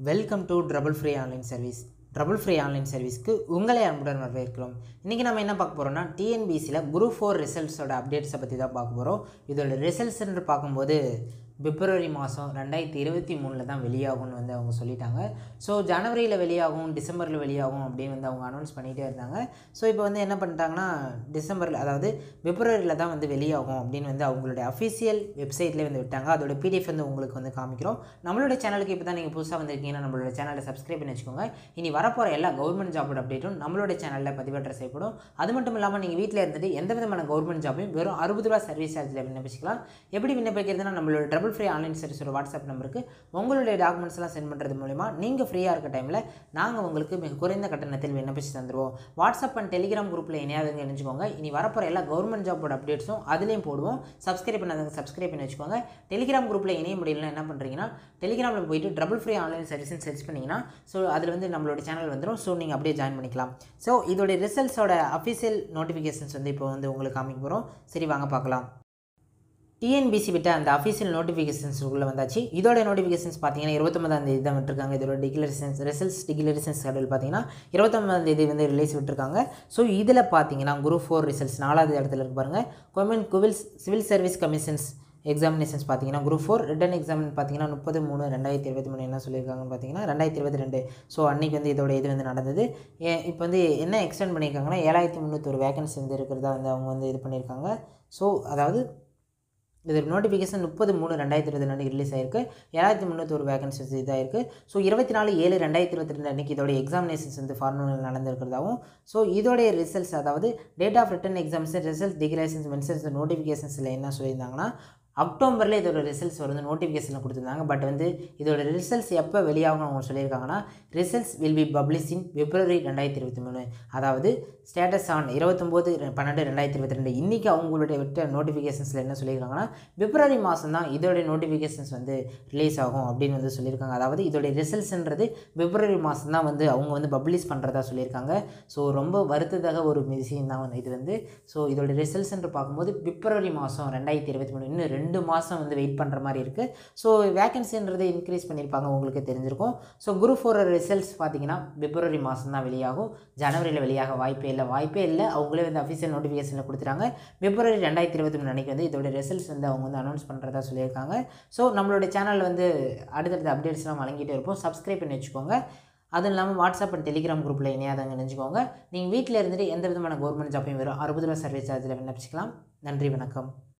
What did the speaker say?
welcome to trouble free online service trouble free online சர்வீஸ்க்கு உங்களை அன்புடன் வரவேற்கிறோம் இன்றைக்கி நம்ம என்ன பார்க்க போகிறோம்னா டிஎன்பிசியில் குரூப் ஃபோர் ரிசல்ட்ஸோட அப்டேட்ஸை பற்றி தான் பார்க்க போகிறோம் இதோட ரிசல்ட்ஸ் என்று பார்க்கும்போது பிப்ரவரி மாதம் ரெண்டாயிரத்தி இருபத்தி மூணில் தான் வெளியாகும்னு வந்து அவங்க சொல்லிட்டாங்க ஸோ ஜனவரியில் வெளியாகும் டிசம்பரில் வெளியாகும் அப்படின்னு வந்து அவங்க அனௌன்ஸ் பண்ணிகிட்டே இருந்தாங்க ஸோ இப்போ வந்து என்ன பண்ணிட்டாங்கன்னா டிசம்பரில் அதாவது பிப்ரவரியில் தான் வந்து வெளியாகும் அப்படின்னு வந்து அவங்களுடைய அஃபிஷியல் வெப்சைட்லேயே வந்து விட்டாங்க அதோட பிடிஎஃப் வந்து உங்களுக்கு வந்து காமிக்கிறோம் நம்மளோட சேனலுக்கு இப்போ தான் நீங்கள் புதுசாக வந்திருக்கீங்கன்னா நம்மளோட சேனலை சப்ஸ்கிரைப் பண்ணி வச்சுக்கோங்க இனி வரப்போகிற எல்லா கவர்மெண்ட் ஜாபோட அப்டேட்டும் நம்மளோட சேனலில் பதிவேற்ற செய்யப்படும் அது மட்டும் இல்லாமல் நீங்கள் வீட்டில் இருந்துட்டு எந்த விதமான கவர்மெண்ட் ஜாபையும் வெறும் அறுபது ரூபா சர்வீஸ் சார்ஜில் விண்ணப்பிச்சிக்கலாம் எப்படி விண்ணப்பிக்கிறதுனா நம்மளோட ட்ரபிள் ஃப்ரீ ஆன்லைன் சர்வீஸோட வாட்ஸ்அப் நம்பருக்கு உங்களுடைய டாக்குமெண்ட்ஸ் எல்லாம் சென்ட் பண்ணுறது மூலிமா நீங்கள் ஃப்ரீயாக இருக்க டைமில் நாங்கள் உங்களுக்கு மிக குறைந்த கட்டணத்தில் விண்ணப்பிச்சு தந்துடுவோம் வாட்ஸ்அப் அண்ட் டெலிகிராம் குரூப்பில் இணையாதுங்க நினச்சிக்கோங்க இனி வரப்போகிற எல்லா கவர்மெண்ட் ஜாபோட அப்டேட்ஸும் அதுலேயும் போடுவோம் சப்ஸ்கிரைப் பண்ணாதவங்க சப்ஸ்கிரைப் பண்ணி வச்சுக்கோங்க டெலிகிராம் குரூப்பில் இணைய முடியலன்னா என்ன பண்ணுறீங்கன்னா டெலிகிராமில் போயிட்டு ட்ரபிள் ஃப்ரீ ஆன்லைன் சர்வீஸ்னு சர்ச் பண்ணிங்கன்னா ஸோ அதில் வந்து நம்மளோட சேனல் வந்துடும் ஸோ நீங்கள் அப்படியே ஜாயின் பண்ணிக்கலாம் ஸோ இதோடைய ரிசல்ட்ஸோட அஃபிஷியல் நோட்டிஃபிகேஷன்ஸ் வந்து இப்போ வந்து உங்களுக்கு காமிக்க போகிறோம் சரி வாங்க பார்க்கலாம் டிஎன்பிசி விட்ட அந்த அஃபீஷியல் நோட்டிஃபிகேஷன்ஸ் உள்ள வந்தாச்சு இதோட நோட்டிஃபிகேஷன்ஸ் பார்த்தீங்கன்னா இருபத்தொம்பதாம் தேதி தான் விட்டுருக்காங்க இதோட டிக்ளரேஷன்ஸ் ரிசல்ட்ஸ் டிக்ளரேஷன்ஸ் ஷெடியூல் பார்த்தீங்கன்னா இருபத்தொம்பதாம் தேதி வந்து ரிலீஸ் விட்டுருக்காங்க ஸோ இதில் பார்த்தீங்கன்னா குரூப் ஃபோர் ரிசல்ட்ஸ் நாலாவது இடத்துல இருக்கு பாருங்கள் combined civils civil service commissions examinations பார்த்தீங்கன்னா குரூப் ஃபோர் ரிட்டன் எக்ஸாம் பார்த்தீங்கன்னா முப்பது மூணு ரெண்டாயிரத்தி இருபத்தி மூணு என்ன சொல்லியிருக்காங்கன்னு பார்த்தீங்கன்னா ரெண்டாயிரத்தி இருபத்தி ரெண்டு ஸோ அன்றைக்கி வந்து இதோட இது வந்து நடந்தது ஏ- இப்போ வந்து என்ன எக்ஸ்டெண்ட் பண்ணியிருக்காங்கன்னா ஏழாயிரத்தி முந்நூற்றொரு வேகன்சி வந்து இருக்கிறதா வந்து அவங்க வந்து இது பண்ணியிருக்காங்க ஸோ அதாவது இது நோட்டிஃபிகேஷன் முப்பது மூணு ரெண்டாயிரத்தி இருபத்தி ரெண்டு ரிலீஸ் ஆயிருக்கு ஏழாயிரத்தி முந்நூற்றொரு வேகன்சிஸ் இதாயிருக்கு ஸோ இருபத்தி நாலு ஏழு ரெண்டாயிரத்தி இருபத்தி ரெண்டு அன்றைக்கி இதோட எக்ஸாமினேஷன்ஸ் வந்து ஃபார்மல் நடந்திருக்கிறதாவும் ஸோ இதோடைய ரிசல்ட்ஸ் அதாவது date of written exams result declarations mentions நோட்டிஃபிகேஷன்ஸில் என்ன சொல்லியிருந்தாங்கன்னா அக்டோபரில் இதோட ரிசல்ட்ஸ் வந்து நோட்டிஃபிகேஷனில் கொடுத்துருந்தாங்க பட் வந்து இதோட ரிசல்ட்ஸ் எப்போ வெளியாகும் அவங்க சொல்லியிருக்காங்கன்னா results will be publish in February ரெண்டாயிரத்தி இருபத்தி மூணு அதாவது ஸ்டேட்டஸ் ஆன் இருபத்தொம்போது பன்னெண்டு ரெண்டாயிரத்தி இருபத்தி ரெண்டு இன்றைக்கி அவங்களுடைய விட்ட நோட்டிஃபிகேஷன்ஸில் என்ன சொல்லியிருக்காங்கன்னா பிப்ரவரி மாதம் தான் இதோடைய நோட்டிஃபிகேஷன்ஸ் வந்து ரிலீஸ் ஆகும் அப்படின்னு வந்து சொல்லியிருக்காங்க அதாவது இதோடைய ரிசல்ட்ஸ்ன்றது பிப்ரவரி மாதம் தான் வந்து அவங்க வந்து பப்ளிஷ் பண்ணுறதா சொல்லியிருக்காங்க ஸோ ரொம்ப வருத்ததாக ஒரு விஷயம் தான் வந்து இது வந்து ஸோ இதோட ரிசல்ட்ஸ் என்று பார்க்கும்போது பிப்ரவரி மாதம் ரெண்டாயிரத்தி இருபத்தி மூணு இன்னும் ரெண்டு மாதம் வந்து வெயிட் பண்ணுற மாதிரி இருக்குது ஸோ வேகன்சின்றது இன்க்ரீஸ் பண்ணியிருப்பாங்க உங்களுக்கு தெரிஞ்சிருக்கும் ஸோ குரூப் ஃபோர் ரிசல்ட்ஸ் பார்த்தீங்கன்னா பிப்ரவரி மாதம் தான் வெளியாகும் ஜனவரியில் வெளியாக வாய்ப்பே இல்லை வாய்ப்பே இல்லை அவங்களே வந்து அஃபிஷியல் நோட்டிஃபிகேஷனில் கொடுத்துட்டாங்க பிப்ரவரி ரெண்டாயிரத்தி இருபத்தி மூணு அன்றைக்கி வந்து இதோட ரிசல்ட்ஸ் வந்து அவங்க வந்து அனௌன்ஸ் பண்ணுறதா சொல்லியிருக்காங்க ஸோ நம்மளோட சேனல் வந்து அடுத்தடுத்த அப்டேட்ஸ்லாம் வழங்கிட்டே இருப்போம் சப்ஸ்கிரைப் பண்ணி வச்சுக்கோங்க அதுவும் இல்லாமல் வாட்ஸ்அப் அண்ட் டெலிகிராம் குரூப்பில் இணையாதவங்க நினச்சிக்கோங்க நீங்கள் வீட்டில் இருந்துட்டு எந்த விதமான கவர்மெண்ட் ஜாப்பையும் வெறும் அறுபது ரூபா சர்வீஸ் சார்ஜில் விண்ணப்பிச்சிக்கலாம் நன்றி வணக்கம்